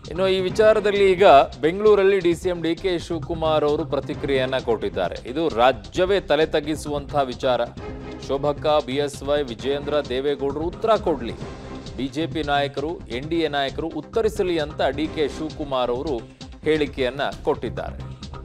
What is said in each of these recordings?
ಇನ್ನು ಈ ವಿಚಾರದಲ್ಲಿ ಈಗ ಬೆಂಗಳೂರಲ್ಲಿ ಡಿಸಿಎಂ ಡಿ ಕೆ ಶಿವಕುಮಾರ್ ಅವರು ಪ್ರತಿಕ್ರಿಯೆಯನ್ನ ಕೊಟ್ಟಿದ್ದಾರೆ ಇದು ರಾಜ್ಯವೇ ತಲೆ ತಗ್ಗಿಸುವಂತಹ ವಿಚಾರ ಶೋಭಕ್ಕ ಬಿಎಸ್ವೈ ವಿಜಯೇಂದ್ರ ದೇವೇಗೌಡರು ಉತ್ತರ ಕೊಡ್ಲಿ ಬಿಜೆಪಿ ನಾಯಕರು ಎನ್ ಡಿ ಎ ನಾಯಕರು ಉತ್ತರಿಸಲಿ ಅಂತ ಡಿ ಕೆ ಶಿವಕುಮಾರ್ ಅವರು ಹೇಳಿಕೆಯನ್ನ ಕೊಟ್ಟಿದ್ದಾರೆ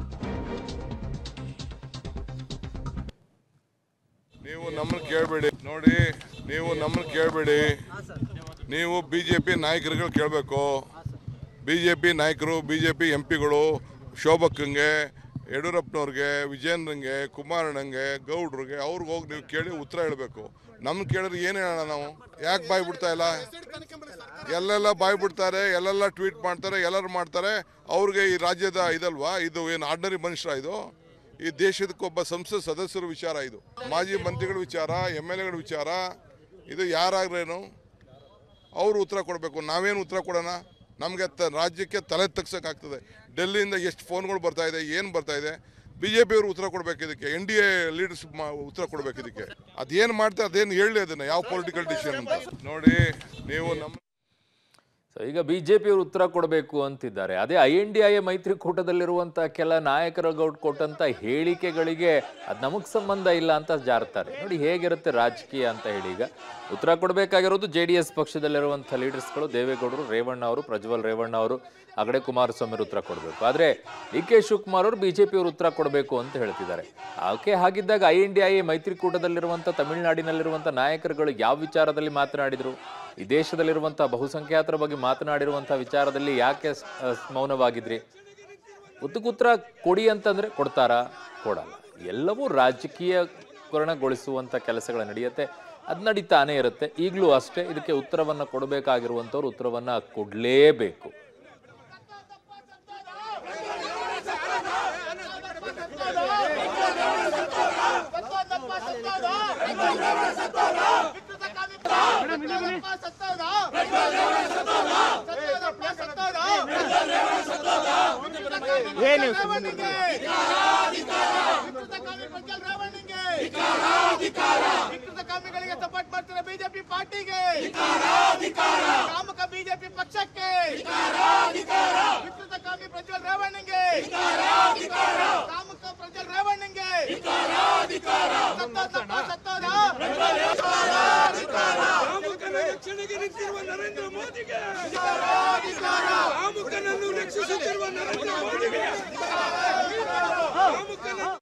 ನೀವು ನಮ್ಮನ್ನು ಕೇಳಬೇಡಿ ನೋಡಿ ನೀವು ನಮ್ಮನ್ನು ಕೇಳಬೇಡಿ ನೀವು ಬಿ ಜೆ ಪಿ ನಾಯಕರುಗಳು ಕೇಳಬೇಕು ಬಿ ಜೆ ಪಿ ನಾಯಕರು ಬಿ ಜೆ ಪಿ ಎಂ ಪಿಗಳು ಶೋಭಕ್ಕಂಗೆ ಯಡಿಯೂರಪ್ಪನವ್ರಿಗೆ ವಿಜೇಂದ್ರಂಗೆ ಕುಮಾರಣ್ಣಂಗೆ ಗೌಡ್ರಿಗೆ ಅವ್ರಿಗೆ ಹೋಗಿ ನೀವು ಕೇಳಿ ಉತ್ತರ ಹೇಳಬೇಕು ನಮ್ಗೆ ಕೇಳಿದ್ರೆ ಏನು ಹೇಳೋಣ ನಾವು ಯಾಕೆ ಬಾಯಿ ಬಿಡ್ತಾ ಇಲ್ಲ ಎಲ್ಲೆಲ್ಲ ಬಾಯಿ ಬಿಡ್ತಾರೆ ಎಲ್ಲೆಲ್ಲ ಟ್ವೀಟ್ ಮಾಡ್ತಾರೆ ಎಲ್ಲರೂ ಮಾಡ್ತಾರೆ ಅವ್ರಿಗೆ ಈ ರಾಜ್ಯದ ಇದಲ್ವಾ ಇದು ಏನು ಆರ್ಡಿನರಿ ಮನುಷ್ಯ ಇದು ಈ ದೇಶದಕ್ಕೊಬ್ಬ ಸಂಸತ್ ಸದಸ್ಯರ ವಿಚಾರ ಇದು ಮಾಜಿ ಮಂತ್ರಿಗಳ ವಿಚಾರ ಎಮ್ ಎಲ್ ಎಗಳ ವಿಚಾರ ಇದು ಯಾರಾಗ್ರೇನು ಅವರು ಉತ್ತರ ಕೊಡಬೇಕು ನಾವೇನು ಉತ್ತರ ಕೊಡೋಣ ನಮಗೆ ತ ರಾಜ್ಯಕ್ಕೆ ತಲೆ ತಗ್ಸೋಕ್ಕಾಗ್ತದೆ ಡೆಲ್ಲಿಯಿಂದ ಎಷ್ಟು ಫೋನ್ಗಳು ಬರ್ತಾ ಇದೆ ಏನು ಬರ್ತಾ ಇದೆ ಬಿ ಜೆ ಪಿಯವರು ಉತ್ತರ ಕೊಡಬೇಕು ಇದಕ್ಕೆ ಎನ್ ಡಿ ಎ ಲೀಡರ್ಸ್ ಉತ್ತರ ಕೊಡಬೇಕು ಇದಕ್ಕೆ ಅದೇನು ಮಾಡ್ತಾರೆ ಅದೇನು ಹೇಳಿ ಅದನ್ನು ಯಾವ ಪೊಲಿಟಿಕಲ್ ಡಿಸಿಷನ್ ಅಂತ ನೋಡಿ ನೀವು ನಮ್ಮ ಸೊ ಈಗ ಬಿಜೆಪಿಯವರು ಉತ್ತರ ಕೊಡಬೇಕು ಅಂತಿದ್ದಾರೆ ಅದೇ ಐ ಎನ್ ಡಿ ಐ ಮೈತ್ರಿಕೂಟದಲ್ಲಿರುವಂಥ ಕೆಲ ನಾಯಕರುಗಳು ಕೊಟ್ಟಂತ ಹೇಳಿಕೆಗಳಿಗೆ ಅದು ನಮಗೆ ಸಂಬಂಧ ಇಲ್ಲ ಅಂತ ಜಾರ್ತಾರೆ ನೋಡಿ ಹೇಗಿರುತ್ತೆ ರಾಜಕೀಯ ಅಂತ ಹೇಳಿ ಈಗ ಉತ್ತರ ಕೊಡಬೇಕಾಗಿರೋದು ಜೆ ಡಿ ಎಸ್ ಪಕ್ಷದಲ್ಲಿರುವಂಥ ಲೀಡರ್ಸ್ಗಳು ದೇವೇಗೌಡರು ರೇವಣ್ಣ ಅವರು ಪ್ರಜ್ವಲ್ ರೇವಣ್ಣ ಅವರು ಆ ಕಡೆ ಕುಮಾರಸ್ವಾಮಿ ಅವರು ಉತ್ತರ ಕೊಡಬೇಕು ಆದರೆ ಡಿ ಕೆ ಶಿವಕುಮಾರ್ ಅವರು ಬಿಜೆಪಿ ಅವರು ಉತ್ತರ ಕೊಡಬೇಕು ಅಂತ ಹೇಳ್ತಿದ್ದಾರೆ ಓಕೆ ಹಾಗಿದ್ದಾಗ ಐ ಎನ್ ಡಿ ಐ ಮೈತ್ರಿಕೂಟದಲ್ಲಿರುವಂಥ ತಮಿಳುನಾಡಿನಲ್ಲಿರುವಂಥ ನಾಯಕರುಗಳು ಯಾವ ವಿಚಾರದಲ್ಲಿ ಮಾತನಾಡಿದರು ಈ ದೇಶದಲ್ಲಿರುವಂಥ ಬಹುಸಂಖ್ಯಾತರ ಬಗ್ಗೆ ಮಾತನಾಡಿರುವಂಥ ವಿಚಾರದಲ್ಲಿ ಯಾಕೆ ಸ್- ಅಹ್ ಮೌನವಾಗಿದ್ರಿ ಉತ್ತುಕುತ್ರ ಕೊಡಿ ಅಂತಂದ್ರೆ ಕೊಡ್ತಾರಾ ಕೊಡಲ್ಲ ಎಲ್ಲವೂ ರಾಜಕೀಯಕರಣಗೊಳಿಸುವಂಥ ಕೆಲಸಗಳು ನಡೆಯುತ್ತೆ ಅದು ನಡೀತಾನೆ ಇರುತ್ತೆ ಈಗಲೂ ಅಷ್ಟೇ ಇದಕ್ಕೆ ಉತ್ತರವನ್ನು ಕೊಡಬೇಕಾಗಿರುವಂಥವ್ರು ಉತ್ತರವನ್ನು ಕೊಡಲೇಬೇಕು ಏನು ಕಾಮಿಗಳಿಗೆ ಸಪೋರ್ಟ್ ಮಾಡ್ತಿರೋ ಬಿಜೆಪಿ ಪಾರ್ಟಿಗೆ ಕಾಮಕ ಬಿಜೆಪಿ ಪಕ್ಷಕ್ಕೆ ವಿಕೃತ ಕಾಮಿ ಪ್ರಜ್ವಲ್ ರೇವಣ್ಣಗೆ ಕಾಮಕ ಪ್ರಜ್ವಲ್ ರೇವಣ್ಣಗೆ ಸತ್ತೋದಪ್ಪ, ಸತ್ತೋದ ಕಾಮುಕನ ರಕ್ಷಣೆಗೆ ನಿಂತಿರುವ ನರೇಂದ್ರ ಮೋದಿಗೆ ಕಾಮುಕನನ್ನು ರಕ್ಷಿಸುತ್ತಿರುವ ನರೇಂದ್ರ ಮೋದಿಗೆ ಕಾಮುಕನನ್ನು